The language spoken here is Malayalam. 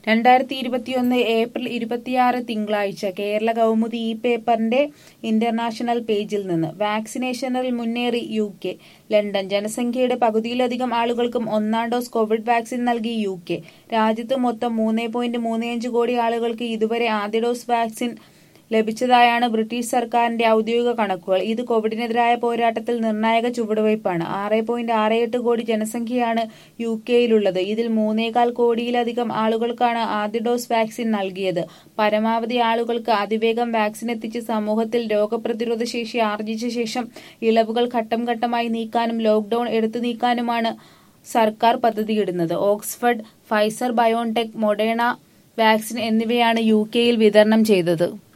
രണ്ടായിരത്തി ഇരുപത്തിയൊന്ന് ഏപ്രിൽ ഇരുപത്തിയാറ് തിങ്കളാഴ്ച കേരള കൗമുദി ഈ പേപ്പറിന്റെ ഇന്റർനാഷണൽ പേജിൽ നിന്ന് വാക്സിനേഷനിൽ മുന്നേറി യു കെ ലണ്ടൻ ജനസംഖ്യയുടെ പകുതിയിലധികം ആളുകൾക്കും ഒന്നാം ഡോസ് കോവിഡ് വാക്സിൻ നൽകി യു കെ രാജ്യത്ത് മൊത്തം മൂന്ന് പോയിന്റ് മൂന്നേയഞ്ച് കോടി ആളുകൾക്ക് ഇതുവരെ ആദ്യ ഡോസ് വാക്സിൻ ലഭിച്ചതായാണ് ബ്രിട്ടീഷ് സർക്കാരിന്റെ ഔദ്യോഗിക കണക്കുകൾ ഇത് കോവിഡിനെതിരായ പോരാട്ടത്തിൽ നിർണായക ചുവടുവയ്പ്പാണ് ആറ് പോയിന്റ് ആറ് എട്ട് കോടി ജനസംഖ്യയാണ് യു കെയിലുള്ളത് ഇതിൽ മൂന്നേകാൽ കോടിയിലധികം ആളുകൾക്കാണ് ആദ്യ ഡോസ് വാക്സിൻ നൽകിയത് പരമാവധി ആളുകൾക്ക് അതിവേഗം വാക്സിൻ എത്തിച്ച് സമൂഹത്തിൽ രോഗപ്രതിരോധ ശേഷി ആർജിച്ച ശേഷം ഇളവുകൾ ഘട്ടം ഘട്ടമായി നീക്കാനും ലോക്ഡൌൺ എടുത്തു നീക്കാനുമാണ് സർക്കാർ പദ്ധതിയിടുന്നത് Oxford Pfizer BioNTech Moderna vaccine എന്നിവയാണ് യു കെയിൽ വിതരണം ചെയ്തത്